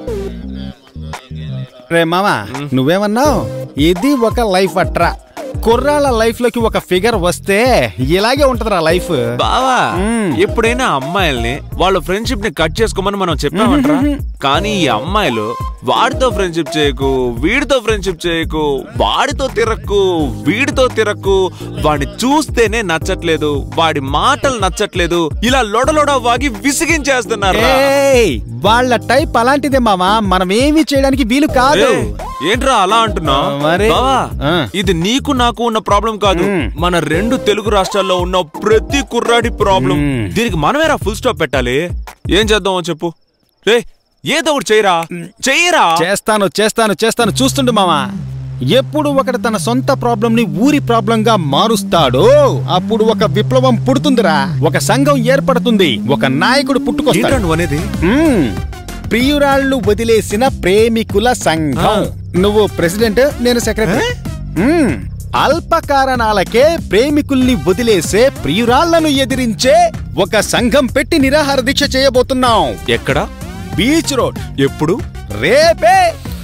రే మామా నువ్వేమన్నావు ఇది ఒక లైఫ్ అట్రా కుర్రాళ్ళ లైఫ్ లోకి ఒక ఫిగర్ వస్తే ఇలాగే ఉంటదిరా లైఫ్ బావా ఎప్పుడైనా అమ్మాయిల్ని వాళ్ళ ఫ్రెండ్షిప్ ని కట్ చేసుకోమని మనం చెప్పామంటారా కానీ ఈ అమ్మాయిలు వాడితో ఫ్రెండ్షిప్ చేయకు వీడితో ఫ్రెండ్షిప్ చేయకు వాడితో తిరక్కు వీడితో తిరక్కు వాడిని చూస్తేనే నచ్చట్లేదు వాడి మాటలు నచ్చట్లేదు ఇలా లొడలొడ వాగి విసిగించేస్తున్నారు ఏయ్, వాళ్ళ టైప్ అలాంటిదే మామా మనం ఏమీ చేయడానికి వీలు కాదు ఏంట్రా అలా అంటున్నా ఆ, మరి? బావా ఆ. ఇది నీకు నాకు ఉన్న ప్రాబ్లం కాదు మన రెండు తెలుగు రాష్ట్రాల్లో ఉన్న ప్రతి కుర్రాడి ప్రాబ్లం దీనికి మనమేరా ఫుల్ స్టాప్ పెట్టాలి ఏం చేద్దామో చెప్పు రే ఏదో ఒకటి చేయరా చెయ్యరా చేస్తాను చేస్తాను చేస్తాను చూస్తుండు మామా ఎప్పుడు ఒకడు తన సొంత ప్రాబ్లం ని ఊరి ప్రాబ్లం గా మారుస్తాడో అప్పుడు ఒక విప్లవం పుడుతుందిరా ఒక సంఘం ఏర్పడుతుంది ఒక నాయకుడు ఏంట్రా పుట్టుకొస్తాడు నువ్వు అనేది మ్మ్. ప్రియురాళ్ళు వదిలేసిన ప్రేమికుల సంఘం నువ్వు ప్రెసిడెంట్ నేను సెక్రటరీ మ్మ్. అల్ప కారణాలకే ప్రేమికుల్ని వదిలేసే ప్రియురాళ్లను ఎదిరించే ఒక సంఘం పెట్టి నిరాహార దీక్ష చేయబోతున్నాం ఎక్కడ బీచ్ రోడ్ ఎప్పుడు రేపే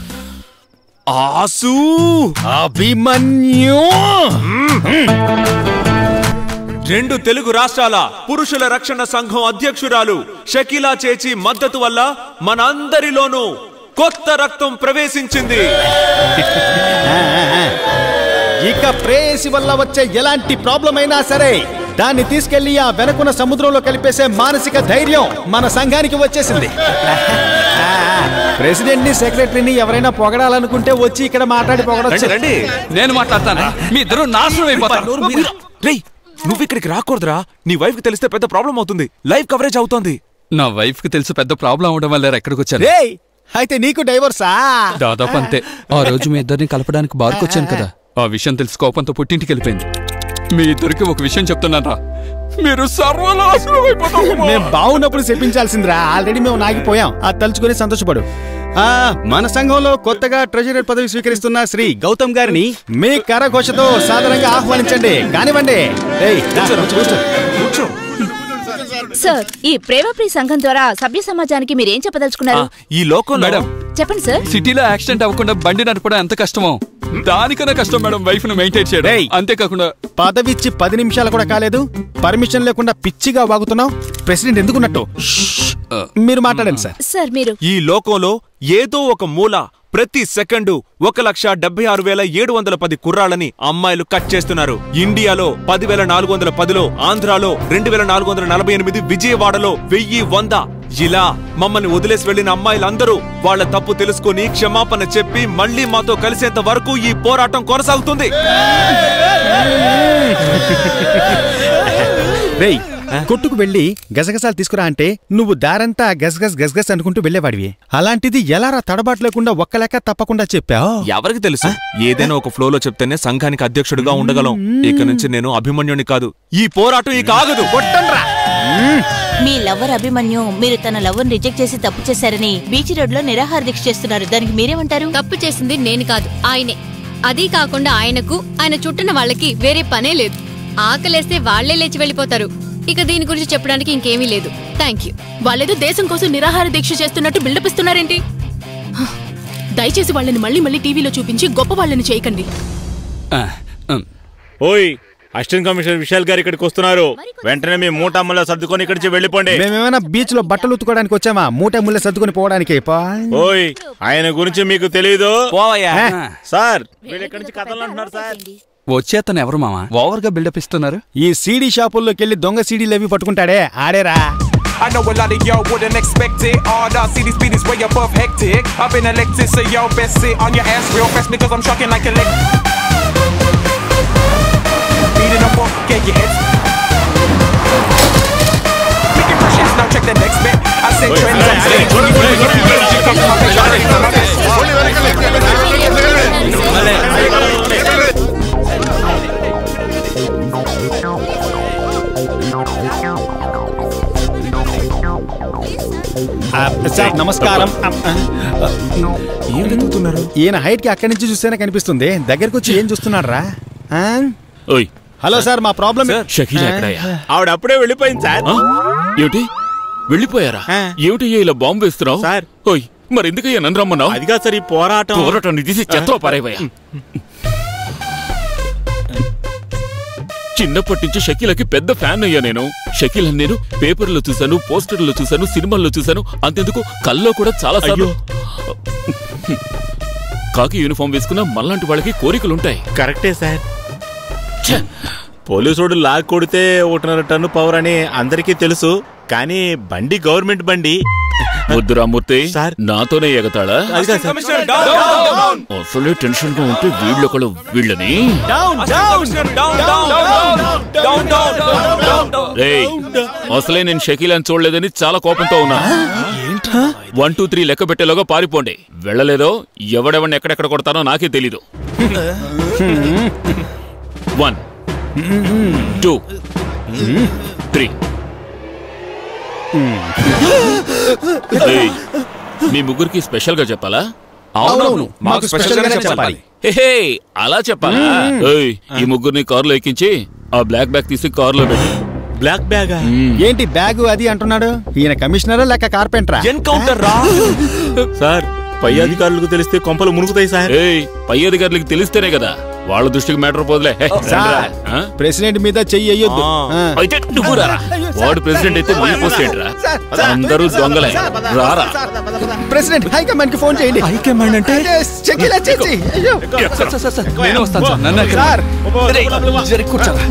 ఆసు అభిమన్యు రెండు తెలుగు రాష్ట్రాల పురుషుల రక్షణ సంఘం అధ్యక్షురాలు షకీలా చేచి మద్దతు వల్ల మనందరిలోనూ కొత్త రక్తం ప్రవేశించింది ఇక ప్రేయసి వల్ల వచ్చే ఎలాంటి ప్రాబ్లం అయినా సరే దాన్ని తీసుకెళ్లి ఆ వెనకున్న సముద్రంలో కలిపేసే మానసిక ధైర్యం మన సంఘానికి వచ్చేసింది ప్రెసిడెంట్ ని సెక్రటరీని ఎవరైనా పొగడాలనుకుంటే వచ్చి ఇక్కడ మాట్లాడి పొగడొచ్చు రండి రండి నేను మాట్లాడతాను మీ ఇద్దరు నాశనం అయిపోతారు రేయ్ నువ్వు ఇక్కడికి రాకూడదురా నీ వైఫ్ కి తెలిస్తే పెద్ద ప్రాబ్లం అవుతుంది లైవ్ కవరేజ్ అవుతోంది నా వైఫ్ కి తెలుసు పెద్ద ప్రాబ్లం అవడం వల్ల ఎక్కడికి వచ్చాను రేయ్ అయితే నీకు డైవర్సా దాదాపు అంతే ఆ రోజు మీ ఇద్దరిని కలపడానికి బార్కు వచ్చాను కదా ఆ విషయం తెలిసి కోపంతో పుట్టింటికి వెళ్ళిపోయింది మీ ఇద్దరికి ఒక విషయం చెప్తున్నారా మీరు సర్వనాశనం అయిపోతారు మేము బాగున్నప్పుడు చెప్పించాల్సిందిరా ఆల్రెడీ మేము నాగిపోయాం అది తలుచుకొని సంతోషపడు ఆ మన సంఘంలో కొత్తగా ట్రెజరర్ పదవి స్వీకరిస్తున్న శ్రీ గౌతమ్ గారిని మీ కరఘోషతో సాధారణంగా ఆహ్వానించండి కానివ్వండి ఏయ్, రా, కూర్చో. కూర్చో సార్ ఈ ప్రేమప్రీ సంఘం ద్వారా సభ్య సమాజానికి మీరేం ఆ, చెప్పదలుచుకున్నారు ఈ లోకంలో మేడం చెప్పండి సార్ సిటీలో యాక్సిడెంట్ అవ్వకుండా బండి నడపడం ఎంత కష్టమో దానికన్నా కష్టం మేడం వైఫ్ ను మెయింటైన్ చేయడం రేయ్. అంతేకాకుండా పదవిచ్చి పది నిమిషాలు కూడా కాలేదు పర్మిషన్ లేకుండా పిచ్చిగా వాగుతున్నావు ప్రెసిడెంట్ ఎందుకున్నట్టు మీరు మాట్లాడండి సార్ సార్ మీరు ఈ లోకంలో ఏదో ఒక మూల ప్రతి సెకండు ఒక లక్ష డెబ్బై ఆరు వేల ఏడు వందల పది కుర్రాళ్ళని అమ్మాయిలు కట్ చేస్తున్నారు ఇండియాలో పదివేల నాలుగు వందల పదిలో ఆంధ్రాలో రెండు వేల నాలుగు వందల నలభై ఎనిమిది విజయవాడలో వెయ్యి వంద ఇలా మమ్మల్ని వదిలేసి వెళ్లిన అమ్మాయిలందరూ వాళ్ళ తప్పు తెలుసుకొని క్షమాపణ చెప్పి మళ్ళీ మాతో కలిసేంత వరకు ఈ పోరాటం కొనసాగుతుంది రేయ్ కొట్టుకు వెళ్ళి గజగజాలు తీసుకురా అంటే నువ్వు దారంతా గజగజ్ గజగజ్ అనుకుంటూ వెళ్ళేవాడివి అలాంటిది ఎలారా తడబాటు లేకుండా ఒక్క లెక్క తప్పకుండా చెప్పావు ఎవరికి తెలుసు ఏదైనా ఒక ఫ్లోలో చెప్తేనే సంఘానికి అధ్యక్షుడిగా ఉండగలం ఇక నుంచి నేను అభిమన్యుని కాదు ఈ పోరాటం ఇక ఆగదు మీ లవ్వర్ అభిమన్యు మీరు తన లవ్ రిజెక్ట్ చేసి తప్పు చేశారని బీచ్ రోడ్ లో నిరాహార దీక్ష చేస్తున్నారు దానికి మీరేమంటారు తప్పు చేసింది నేను కాదు ఆయనే అదీ కాకుండా ఆయనకు ఆయన చుట్టిన వాళ్ళకి వేరే పనే లేదు ఆకలేస్తే వాళ్లే లేచి వెళ్ళిపోతారు ఇక దీని గురించి చెప్పడానికి ఇంకేమీ లేదు థ్యాంక్ యూ వాళ్ళేదో దేశం కోసం నిరాహార దీక్ష చేస్తున్నట్టు బిల్డప్ ఇస్తున్నారేంటి హ, దయచేసి వాళ్ళని మళ్ళీ మళ్ళీ టీవీలో చూపించి గొప్ప వాళ్ళని చేయకండి ఆ, ఉమ్. ఓయ్ అసిస్టెంట్ కమిషనర్ విశాల్ గారు ఇక్కడికి వస్తున్నారు వెంటనే మీ మూటమ్మలో సర్దుకొని ఇక్కడి నుంచి వెళ్ళిపోండి మేమేమైనా బీచ్ లో బట్టలు ఉతుకోవడానికి వచ్చామా మూట ముళ్ళ సర్దుకొని పోవడానికి పా. ఓయ్ ఆయన గురించి మీకు తెలీదు పోవయ్యా సార్ వీళ్ళు ఇక్కడి నుంచి కథలు అంటున్నారు సార్ వచ్చే అతను ఎవరు మామ ఓవర్ గా బిల్డప్ ఇస్తున్నారు ఈ సీడీ షాపుల్లోకి వెళ్ళి దొంగ సీడీలు అవి పట్టుకుంటాడే ఆడేరా I know a lot of y'all wouldn't expect it. All the city speed is way above hectic. I've been elected, so y'all best sit on your ass real fast because I'm shocking like electric. Beating up on, get your heads. Making impressions, now check the next bit. I said trends, I'm saying 20, 20, 20, 20, 20, 20, 20, ఆ, sir నమస్కారం ఏం వెతుకుతున్నారు ఈయన height కి అక్కడి నుంచి చూస్తేనే కనిపిస్తుంది దగ్గరకు వచ్చి ఏం చూస్తున్నాడు రా ఓయ్ హలో సార్ మా ప్రాబ్లం షకీలా ఎక్కడయ్యా ఆవిడ అప్పుడే వెళ్ళిపోయింది సార్ ఆ? ఏమిటి వెళ్ళిపోయారా ఆ. ఏమిటయ్యా ఇలా బాంబు వేస్తున్నావు సార్. ఓయ్ మరి ఎందుకయ్యా నన్ను రమ్మన్నావు అది కాదు సార్ ఈ పోరాటం పోరాటాన్ని తీసి చెత్త పారేవయ్యా చిన్నప్పటి నుంచి షకీలకి పెద్ద ఫ్యాన్ అయ్యా నేను షకీల్ నేను పేపర్లో చూశాను పోస్టర్లో చూశాను సినిమాల్లో చూశాను అంతెందుకు కల్లో కూడా చాలా సార్లు కాకి యూనిఫామ్ వేసుకున్న మళ్ళంటి వాళ్ళకి కోరికలుంటాయి కరెక్టే సార్ పోలీసుడు లాగ్ కొడితే ఒకటిన్నర టన్ను పవర్ అని అందరికీ తెలుసు కానీ బండి గవర్నమెంట్ బండి వద్దు రామూర్తి నాతోనే ఎగతాడా అది కాదు sir. Commissioner down down down అసలే టెన్షన్ గా ఉంటే వీళ్ళొకళ్ళు వీళ్ళని down down down down down down down down రేయ్ అసలే నేను షకీల్ అని చూడలేదని చాలా కోపంతో ఉన్నా వన్ టూ త్రీ లెక్క పెట్టేలోగా పారిపోండి వెళ్ళలేదో ఎవడెవడిని ఎక్కడెక్కడ కొడతానో నాకే తెలీదు వన్ టూ త్రీ ఏయ్, మీ ముగ్గురికి స్పెషల్ గా చెప్పాలా అవునవును మాకు స్పెషల్ గానే చెప్పాలి హే అలా చెప్పాలా ఏయ్, ఈ ముగ్గురిని కారులో ఎక్కించి ఆ బ్లాక్ బ్యాగ్ తీసి కారులో పెట్టి బ్లాక్ బ్యాగ్ ఏంటి బ్యాగ్ అది అంటున్నాడు ఈయన కమిషనరా లేక కార్పెంటరా ఎన్కౌంటర్ రా సార్ పై అధికారులకు తెలిస్తే కొంపలు మునుగుతాయి సార్ ఏయ్ పై అధికారులకు తెలిస్తేనే కదా వాళ్ళ దృష్టికి మ్యాటర్ పోదులే హే, సార్ రండ్రా. ఆ? ప్రెసిడెంట్ మీద చెయ్యి అయ్యొద్దు ఆ. అయితే నువ్వు రారా వాడు ప్రెసిడెంట్ అయితే మళ్ళీ పోస్ట్ ఏంట్రా అందరూ దొంగలే రారా ప్రెసిడెంట్ హైకమాండ్ కి ఫోన్ చేయండి హైకమాండ్ అంటే చెక్కిలా చేసి అయ్యో సార్ సార్ సార్ సార్ నేను వస్తాను సార్ నన్ను ఎక్కడ- సార్ రేయ్, జర కూర్చోరా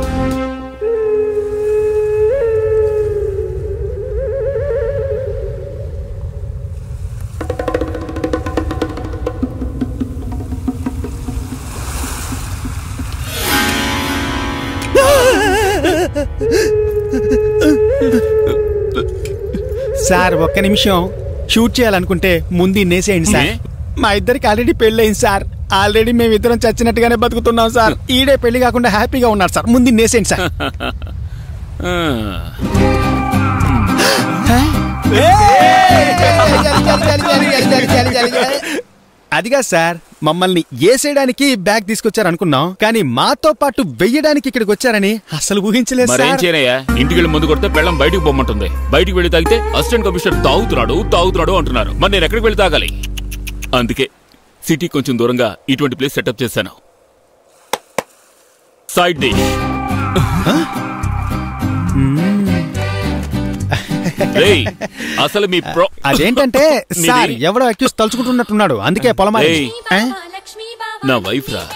సార్ ఒక్క నిమిషం షూట్ చేయాలనుకుంటే ముందు నేసేయండి సార్ నే? మా ఇద్దరికి ఆల్రెడీ పెళ్ళయింది సార్ ఆల్రెడీ మేము ఇద్దరం చచ్చినట్టుగానే బతుకుతున్నాం సార్ ఈడే పెళ్లి కాకుండా హ్యాపీగా ఉన్నారు సార్ ముందు నేసేయండి సార్ ఆ. అదిగా సార్ మమ్మల్ని ఏసేయడానికి బ్యాగ్ తీసుకొచ్చారు అనుకున్నాం కానీ మాతో పాటు వెయ్యడానికి ఇక్కడికి వచ్చారని అసలు ఊహించలేదు మరేం సార్ చేయనయ్యా ఇంటికి వెళ్ళి ముందు కొడితే పెళ్ళం బయటికి పొమ్మంటుంది బయటికి వెళ్ళి తాగితే అసిస్టెంట్ కమిషనర్ తాగుతున్నాడు తాగుతున్నాడు అంటున్నారు మరి నేను ఎక్కడికి వెళ్ళి తాగాలి అందుకే సిటీ కొంచెం దూరంగా ఇటువంటి ప్లేస్ సెటప్ చేశాను సైడ్ డిష్ రేయ్, అసలు మీ ప్రో అదేంటంటే మీది- సార్ ఎవడో అక్యూస్ తలుచుకుంటున్నట్టున్నాడు అందుకే పొలమా ఏయ్. నా వైఫ్ రా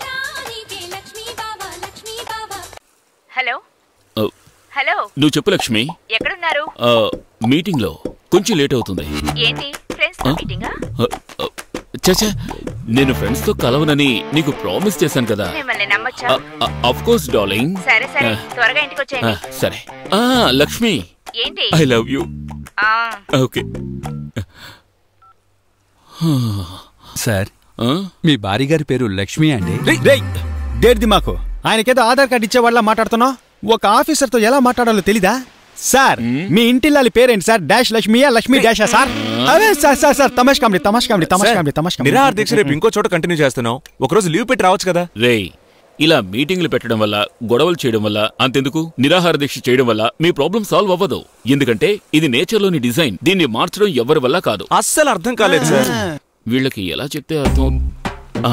హలో ఓ, హలో నువ్వు చెప్పు లక్ష్మి ఎక్కడున్నారు ఆ, మీటింగ్ లో కొంచెం లేట్ అవుతుంది ఏంటి ఫ్రెండ్స్ ఆ? మీటింగా ఆ, ఆ, చచ్చా నేను ఫ్రెండ్స్ తో కలవనని నీకు ప్రామిస్ చేశాను కదా మిమ్మల్ని నమ్మొచ్చా అఫ్ కోర్స్ డార్లింగ్ సరే సరే త్వరగా ఇంటికి వచ్చేయండి సరే ఆ లక్ష్మి ఏంటి ఐ లవ్ యూ ఆ, ఓకే సార్ మీ భార్య గారి పేరు లక్ష్మి అండి డేర్ది మాకు ఆయనకేదో ఆధార్ కార్డు ఇచ్చేవాళ్ళ మాట్లాడుతున్నావు ఒక ఆఫీసర్ తో ఎలా మాట్లాడాలో తెలీదా సార్ మీ ఇంటిల్లాలి పేరేంటి సార్ డాష్ లక్ష్మియా లక్ష్మి డాషా సార్ అవే సార్ సార్ సార్ తమాష్ కామెడీ తమాష్ కామెడీ తమాష్ కామెడీ తమాష్ కామెడీ నిరాహార దీక్ష రేపు ఇంకో చోట కంటిన్యూ చేస్తున్నావు ఒకరోజు లీవ్ పెట్టి రావచ్చు కదా రేయ్ ఇలా మీటింగ్లు పెట్టడం వల్ల గొడవలు చేయడం వల్ల అంతెందుకు నిరాహార దీక్ష చేయడం వల్ల మీ ప్రాబ్లం సాల్వ్ అవ్వదు ఎందుకంటే ఇది నేచర్లోని డిజైన్ దీన్ని మార్చడం ఎవరి వల్ల కాదు అస్సలు అర్థం కాలేదు సార్ వీళ్ళకి ఎలా చెప్తే అర్థం ఆ.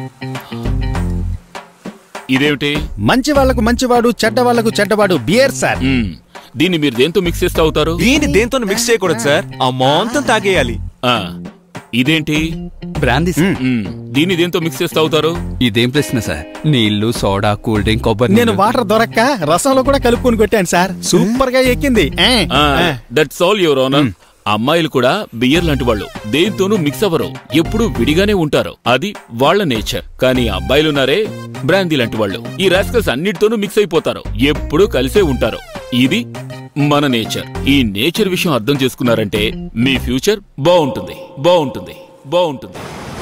ఇదేమిటి మంచి వాళ్లకు మంచివాడు చెడ్డ వాళ్లకు చెడ్డవాడు బియర్ సార్ మ్మ్. దీన్ని మీరు దేంతో మిక్స్ చేస్తే అవుతారు దీన్ని దేంతో మిక్స్ చేయకూడదు సార్ ఆ మొత్తం తాగేయాలి ఆ. ఇదేంటి బ్రాందీ సార్. మ్మ్. దీన్ని దేంతో మిక్స్ చేస్తే అవుతారు ఇదేం ప్రశ్న సార్ నీళ్లు సోడా కూల్ డ్రింక్ కొబ్బరి నేను నీళ్లు. వాటర్ దొరక్క రసంలో కూడా కలుపుకొని కొట్టాను సార్ సూపర్ గా ఎక్కింది ఏ, ఏ. దట్స్ ఆల్ యువర్ ఓనర్ అమ్మాయిలు కూడా బియ్యర్ లాంటి వాళ్ళు దేంతోనూ మిక్స్ అవ్వరు ఎప్పుడూ విడిగానే ఉంటారు అది వాళ్ళ నేచర్ కానీ అబ్బాయిలున్నారే బ్రాందీ లాంటి వాళ్ళు ఈ రాస్కల్స్ అన్నిటితోనూ మిక్స్ అయిపోతారు ఎప్పుడూ కలిసే ఉంటారు ఇది మన నేచర్ ఈ నేచర్ విషయం అర్థం చేసుకున్నారంటే మీ ఫ్యూచర్ బాగుంటుంది బాగుంటుంది బాగుంటుంది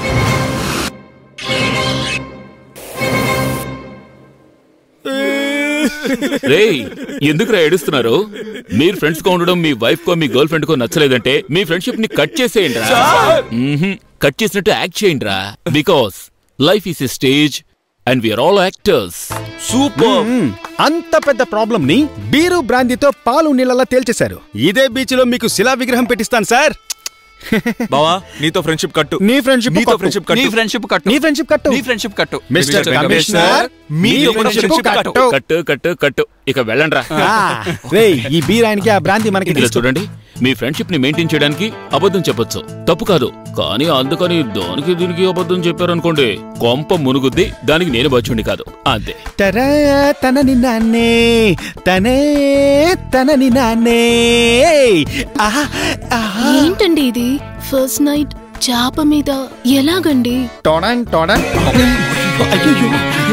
రేయ్ ఎందుకురా ఏడుస్తున్నారు మీరు ఫ్రెండ్స్ గా ఉండడం మీ వైఫ్ కో మీ గర్ల్ ఫ్రెండ్ కో నచ్చలేదంటే మీ ఫ్రెండ్షిప్ ని కట్ చేసేయండి రా కట్ చేసినట్టు యాక్ట్ చేయండి రా because life is a stage and we are all actors super అంత పెద్ద ప్రాబ్లం ని బీరు బ్రాందీతో పాలు నీళ్ళలా తేల్చేశారు ఇదే బీచ్ లో మీకు శిలా విగ్రహం పెట్టిస్తాను సార్ బావా నీతో ఫ్రెండ్షిప్ కట్టు నీ ఫ్రెండ్షిప్ నీతో ఫ్రెండ్షిప్ నీ కట్టు ఫ్రెండ్షిప్ కట్టు నీ ఫ్రెండ్షిప్ కట్టు నీ ఫ్రెండ్షిప్ కట్టు మిస్టర్ కమిషనర్ మీ మీరు కూడా ఫ్రెండ్షిప్ friendship కట్టు కట్టు కట్టు కట్టు ఇక వెళ్ళండ్రా ఆ, రేయ్ ఈ బీరానికి ఆ భ్రాంతి మనకి ఇదిగో తీసుకో. చూడండి మీ ఫ్రెండ్షిప్ ని మెయింటైన్ చేయడానికి అబద్ధం చెప్పొచ్చు తప్పు కాదు కానీ అందుకని దానికి దీనికి అబద్ధం చెప్పారనుకోండి కొంప మునుగుద్ది దానికి నేను బచ్చుండి కాదు అంతే తరా తనని నాన్నే తనే తనని నాన్నే ఆహా, ఆహా. ఏంటండి ఇది ఫస్ట్ నైట్ చాప మీద ఎలాగండి టొడన్ టొడన్ అయ్యయ్యో.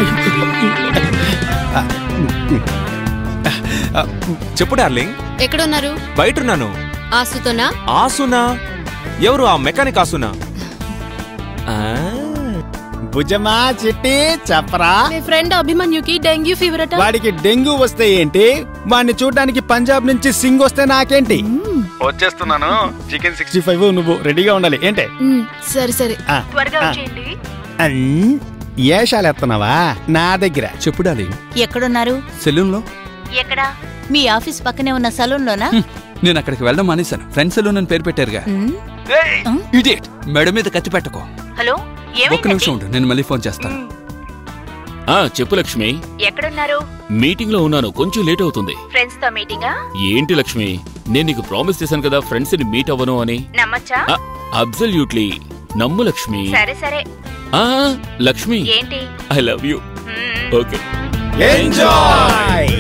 చెప్పు డార్లింగ్ ఎక్కడున్నారు బయటున్నాను ఆసుతోనా ఆసునా ఎవరు ఆ మెకానిక్ ఆసునా ఆ, భుజమా చిట్టి చెప్పరా మీ ఫ్రెండ్ అభిమన్యుకి డెంగ్యూ ఫీవర్ అట వాడికి డెంగ్యూ వస్తే ఏంటి వాడిని చూడడానికి పంజాబ్ నుంచి సింగ్ వస్తే నాకేంటి వచ్చేస్తున్నాను చికెన్ సిక్స్టీ ఫైవ్ నువ్వు రెడీగా ఉండాలి ఏంటే మ్, సరే సరే ఆ, ఆ. అన్, ఏషాలు ఎత్తున్నావా నా దగ్గర చెప్పు డాలి ఎక్కడున్నారు సెలూన్ లో ఎక్కడా మీ ఆఫీస్ పక్కనే ఉన్న సలూన్లోనా నేను అక్కడికి వెళ్ళడం మానేశాను ఫ్రెండ్ సెలూన్ అని పేరు పెట్టారుగా మ్, ఇడియట్ మెడ మీద కత్తి పెట్టుకో హలో ఒక్క నిమిషం ఉండు నేను మళ్ళీ ఫోన్ చేస్తాను ఆ చెప్పు లక్ష్మి ఎక్కడున్నారు మీటింగ్ లో ఉన్నాను కొంచెం లేట్ అవుతుంది ఫ్రెండ్స్ తో మీటింగా ఏంటి లక్ష్మి నేను నీకు ప్రామిస్ చేశాను కదా ఫ్రెండ్స్ ని మీట్ అవ్వను అని నమ్మచ్చా అబ్సల్యూట్లీ నమ్ము లక్ష్మి సరే సరే ఆ లక్ష్మి ఏంటి I love you okay enjoy